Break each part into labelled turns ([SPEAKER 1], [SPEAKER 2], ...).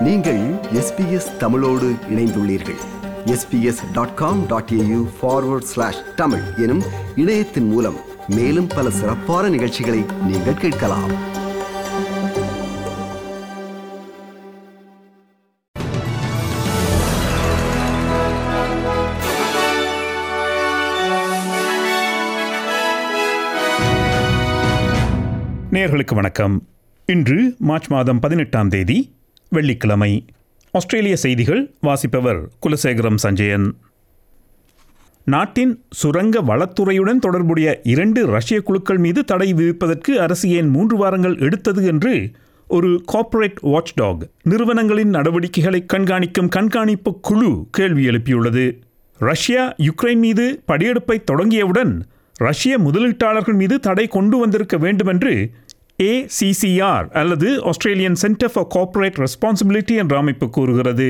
[SPEAKER 1] நீங்கள் எஸ்பிஎஸ் தமிழோடு இணைந்துள்ளீர்கள் SBS dot com dot AU forward slash Tamil எனும் இணையத்தின் மூலம் மேலும் பல சிறப்பான நிகழ்ச்சிகளை நீங்கள் கேட்கலாம்
[SPEAKER 2] நேர்களுக்கு வணக்கம் இன்று மார்ச் மாதம் பதினெட்டாம் தேதி வெள்ளிக்கிழமை ஆஸ்திரேலிய செய்திகள் வாசிப்பவர் குலசேகரம் சஞ்சயன் நாட்டின் சுரங்க வளத்துறையுடன் தொடர்புடைய இரண்டு ரஷ்ய குழுக்கள் மீது தடை விதிப்பதற்கு அரசு ஏன் மூன்று வாரங்கள் எடுத்தது என்று ஒரு கார்ப்பரேட் வாட்ச்டாக் நிறுவனங்களின் நடவடிக்கைகளை கண்காணிக்கும் கண்காணிப்பு குழு கேள்வி எழுப்பியுள்ளது ரஷ்யா யுக்ரைன் மீது படையெடுப்பை தொடங்கியவுடன் ரஷ்ய முதலீட்டாளர்கள் மீது தடை கொண்டு வந்திருக்க வேண்டுமென்று ஏசிசிஆர் அல்லது Australian Centre for Corporate Responsibility என்ற அமைப்பு கூறுகிறது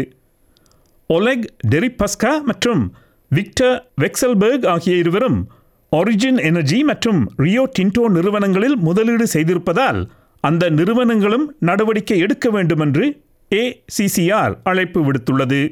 [SPEAKER 2] ஒலெக் டெரிபஸ்கா மற்றும் விக்டர் வெக்சல்பர்க் ஆகிய இருவரும் ஒரிஜின் எனர்ஜி மற்றும் ரியோ டின்டோ நிறுவனங்களில் முதலீடு செய்திருப்பதால் அந்த நிறுவனங்களும் நடவடிக்கை எடுக்க வேண்டுமென்று ஏசிசிஆர் அழைப்பு விடுத்துள்ளது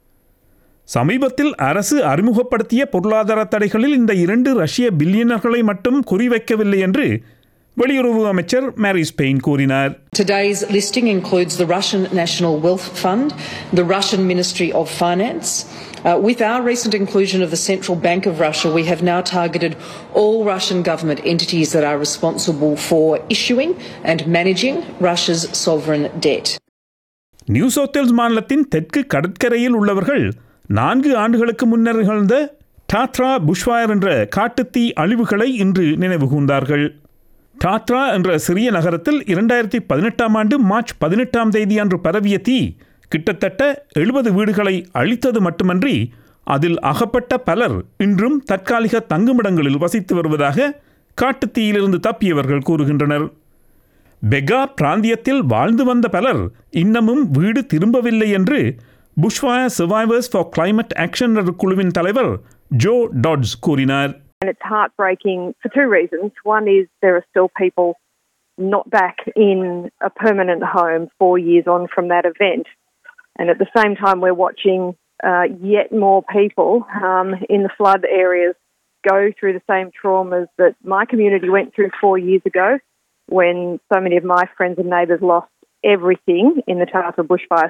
[SPEAKER 2] சமீபத்தில் அரசு அறிமுகப்படுத்திய பொருளாதார தடைகளில் இந்த இரண்டு ரஷ்ய பில்லியனர்களை மட்டும் குறிவைக்கவில்லை என்று வெளியுறவு அமைச்சர் மேரி ஸ்பெயின் கூறினார்
[SPEAKER 3] Today's listing includes the Russian National Wealth Fund, the Russian Ministry of Finance. Uh, with our recent inclusion of the Central Bank of Russia, we have now targeted all Russian government entities that are responsible for issuing and managing Russia's sovereign debt.
[SPEAKER 2] New South Wales மாநிலத்தின் தெற்கு கடற்கரையில் உள்ளவர்கள் நான்கு ஆண்டுகளுக்கு முன்னர் நிகழ்ந்த டாத்ரா புஷ்வாயர் என்ற காட்டுத்தீ அழிவுகளை இன்று நினைவு கூர்ந்தார்கள் டாத்ரா என்ற சிறிய நகரத்தில் இரண்டாயிரத்தி பதினெட்டாம் ஆண்டு மார்ச் பதினெட்டாம் தேதி அன்று பரவிய தீ கிட்டத்தட்ட எழுபது வீடுகளை அழித்தது மட்டுமன்றி அதில் அகப்பட்ட பலர் இன்றும் தற்காலிக தங்குமிடங்களில் வசித்து வருவதாக காட்டுத்தீயிலிருந்து தப்பியவர்கள் கூறுகின்றனர் பெகா பிராந்தியத்தில் வாழ்ந்து வந்த பலர் இன்னமும் வீடு திரும்பவில்லை என்று Bushfire Survivors for Climate Action என்ற குழுவின் தலைவர் ஜோ டாட்ஸ் கூறினார்
[SPEAKER 4] And it's heartbreaking for two reasons. One is there are still people not back in a permanent home four years on from that event. And at the same time, we're watching uh, yet more people um, in the flood areas go through the same traumas that my community went through four years ago when so many of my friends and neighbours lost everything in the Tatra bushfire.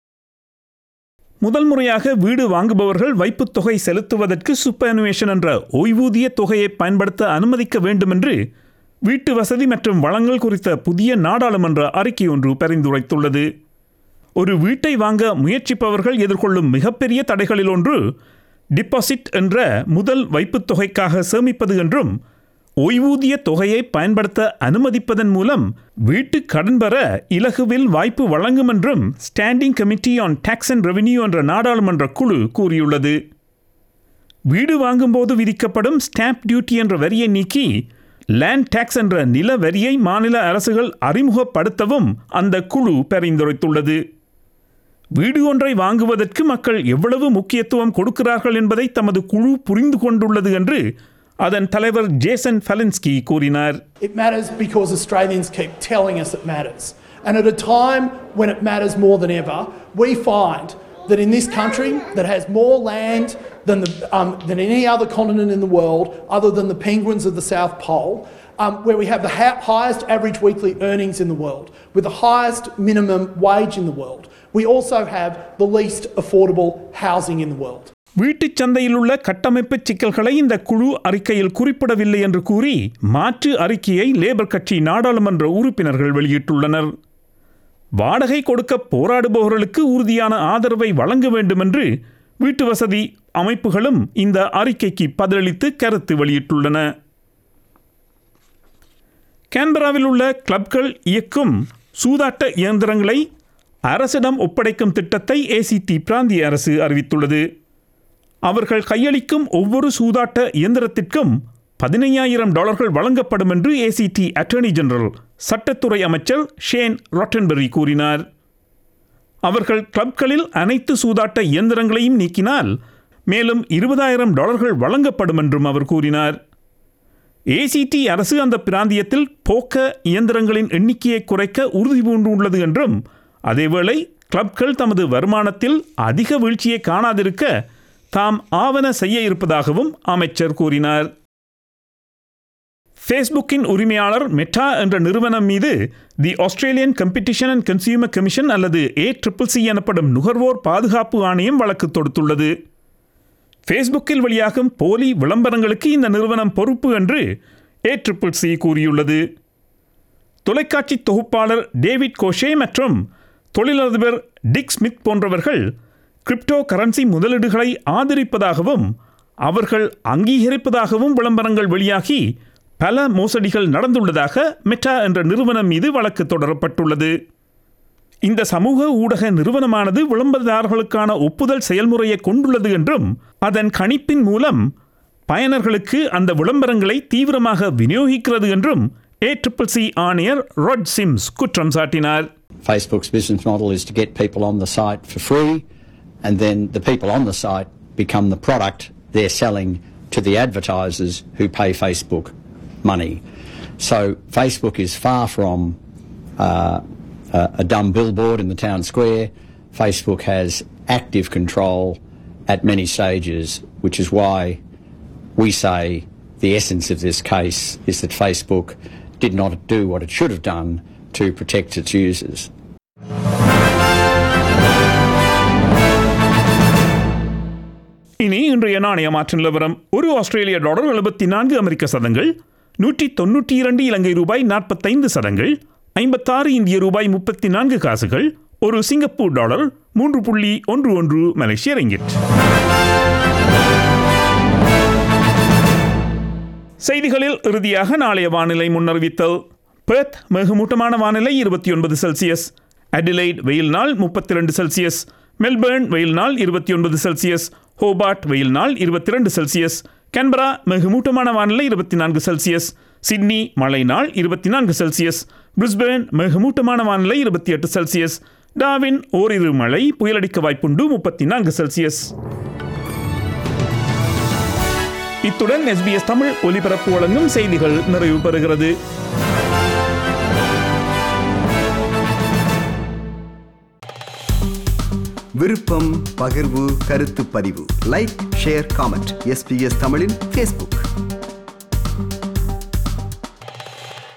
[SPEAKER 2] முதல் முறையாக வீடு வாங்குபவர்கள் வைப்புத் தொகை செலுத்துவதற்கு சுப்பனுவேஷன் என்ற ஓய்வூதிய தொகையை பயன்படுத்த அனுமதிக்க வேண்டும் என்று வீட்டு வசதி மற்றும் வளங்கள் குறித்த புதிய நாடாளுமன்ற அறிக்கை ஒன்று பரிந்துரைத்துள்ளது ஒரு வீட்டை வாங்க முயற்சிப்பவர்கள் எதிர்கொள்ளும் மிகப்பெரிய தடைகளில் ஒன்று டிபாசிட் என்ற முதல் வைப்புத் தொகைக்காக சேமிப்பது என்றும் ஓய்வூதிய தொகையை பயன்படுத்த அனுமதிப்பதன் மூலம் வீட்டு கடன் பெற இலகுவில் வாய்ப்பு வழங்கும் என்றும் Standing Committee on Tax and Revenue என்ற நாடாளுமன்ற குழு கூறியுள்ளது வீடு வாங்கும்போது விதிக்கப்படும் ஸ்டாம்ப் டியூட்டி என்ற வரியை நீக்கி லேண்ட் டாக்ஸ் என்ற நில வரியை மாநில அரசுகள் அறிமுகப்படுத்தவும் அந்த குழு பரிந்துரைத்துள்ளது வீடு ஒன்றை வாங்குவதற்கு மக்கள் எவ்வளவு முக்கியத்துவம் கொடுக்கிறார்கள் என்பதை தமது குழு புரிந்து கொண்டுள்ளது என்று அதன் தலைவர் ஜேசன் ஃபெலின்ஸ்கி கூறினார்
[SPEAKER 5] It matters because Australians keep telling us it matters. And at a time when it matters more than ever, we find that in this country that has more land than, the, um, than any other continent in the world, other than the penguins of the South Pole, um, where we have the ha- highest average weekly earnings in the world, with the highest minimum wage in the world, we also have the least affordable housing in the world.
[SPEAKER 2] வீட்டுச் சந்தையில் உள்ள கட்டமைப்பு சிக்கல்களை இந்த குழு அறிக்கையில் குறிப்பிடவில்லை என்று கூறி மாற்று அறிக்கையை லேபர் கட்சி நாடாளுமன்ற உறுப்பினர்கள் வெளியிட்டுள்ளனர் வாடகை கொடுக்க போராடுபவர்களுக்கு உறுதியான ஆதரவை வழங்க வேண்டும் என்று வீட்டு வசதி அமைப்புகளும் இந்த அறிக்கைக்கு பதிலளித்து கருத்து வெளியிட்டுள்ளன கேன்பராவில் உள்ள கிளப்கள் இயக்கும் சூதாட்ட இயந்திரங்களை அரசிடம் ஒப்படைக்கும் திட்டத்தை ஏசிடி பிராந்திய அரசு அறிவித்துள்ளது அவர்கள் கையளிக்கும் ஒவ்வொரு சூதாட்ட இயந்திரத்திற்கும் பதினையாயிரம் டாலர்கள் வழங்கப்படும் என்று ஏசிடி அட்டர்னி ஜெனரல் சட்டத்துறை அமைச்சர் ஷேன் ராட்டன்பெரி கூறினார் அவர்கள் கிளப்களில் அனைத்து சூதாட்ட இயந்திரங்களையும் நீக்கினால் மேலும் இருபதாயிரம் டாலர்கள் வழங்கப்படும் என்றும் அவர் கூறினார் ஏசிடி அரசு அந்த பிராந்தியத்தில் போக்க இயந்திரங்களின் எண்ணிக்கையை குறைக்க உறுதி பூண்டுள்ளது என்றும் அதேவேளை கிளப்கள் தமது வருமானத்தில் அதிக வீழ்ச்சியை காணாதிருக்க தாம் ஆவன செய்ய இருப்பதாகவும் அமைச்சர் கூறினார் ஃபேஸ்புக்கின் உரிமையாளர் மெட்டா என்ற நிறுவனம் மீது the Australian Competition and Consumer Commission அல்லது ஏ ட்ரிபிள் சி எனப்படும் நுகர்வோர் பாதுகாப்பு ஆணையம் வழக்கு தொடுத்துள்ளது ஃபேஸ்புக்கில் வெளியாகும் போலி விளம்பரங்களுக்கு இந்த நிறுவனம் பொறுப்பு என்று ஏ ட்ரிபிள் சி கூறியுள்ளது தொலைக்காட்சி தொகுப்பாளர் டேவிட் கோஷே மற்றும் தொழிலதிபர் டிக் ஸ்மித் போன்றவர்கள் கிரிப்டோ கரன்சி முதலீடுகளை ஆதரிப்பதாகவும் அவர்கள் அங்கீகரிப்பதாகவும் விளம்பரங்கள் வெளியாகி பல மோசடிகள் நடந்துள்ளதாக மெட்டா என்ற நிறுவனம் மீது வழக்கு தொடரப்பட்டுள்ளது இந்த சமூக ஊடக நிறுவனமானது விளம்பரதாரர்களுக்கான ஒப்புதல் செயல்முறையை கொண்டுள்ளது என்றும் அதன் கணிப்பின் மூலம் பயனர்களுக்கு அந்த விளம்பரங்களை தீவிரமாக விநியோகிக்கிறது என்றும் ஏ ட்ரிபிள் சி ஆணையர் ராட் சிம்ஸ் குற்றம் சாட்டினார்
[SPEAKER 6] Facebook's business model is to get people on the site for free, and then the people on the site become the product they're selling to the advertisers who pay Facebook money. So Facebook is far from uh, a a dumb billboard in the town square. Facebook has active control at many stages, which is why we say the essence of this case is that Facebook did not do what it should have done to protect its users.
[SPEAKER 2] இனி இன்றைய நாணய மாற்று நிலவரம் ஒரு ஆஸ்திரேலிய dollar எழுபத்தி நான்கு அமெரிக்க சதங்கள் நூற்றி தொன்னூற்றி இரண்டு இலங்கை ரூபாய் நாற்பத்தைந்து சதங்கள் ஐம்பத்தாறு இந்திய ரூபாய் முப்பத்தி நான்கு காசுகள் ஒரு சிங்கப்பூர் டாலர் மூன்று புள்ளி ஒன்று ஒன்று மலேசிய ரிங்கிட் செய்திகளில் இறுதியாக நாளைய வானிலை முன்னறிவித்தல் பெர்த் மிகமூட்டமான வானிலை இருபத்தி ஒன்பது செல்சியஸ் அடிலைட் வெயில் நாள் முப்பத்தி ரெண்டு செல்சியஸ் மெல்பர்ன் வெயில் நாள் இருபத்தி ஒன்பது செல்சியஸ் ஹோபார்ட் வெயில் நாள் இருபத்தி ரெண்டு செல்சியஸ் கேன்பரா மிகமூட்டமான வானிலை இருபத்தி நான்கு செல்சியஸ் சிட்னி மழை நாள் இருபத்தி நான்கு செல்சியஸ் பிரிஸ்பேர்ன் மிகமூட்டமான வானிலை இருபத்தி எட்டு செல்சியஸ் டாவின் ஓரிரு மழை புயலடிக்க வாய்ப்புண்டு முப்பத்தி நான்கு செல்சியஸ் இத்துடன் எஸ்பிஎஸ் தமிழ் ஒலிபரப்பு வழங்கும் செய்திகள் நிறைவு பெறுகிறது
[SPEAKER 1] விருப்பம் பகிர்வு கருத்து பதிவு லைக் ஷேர் காமெண்ட் எஸ்பிஎஸ் தமிழின் ஃபேஸ்புக்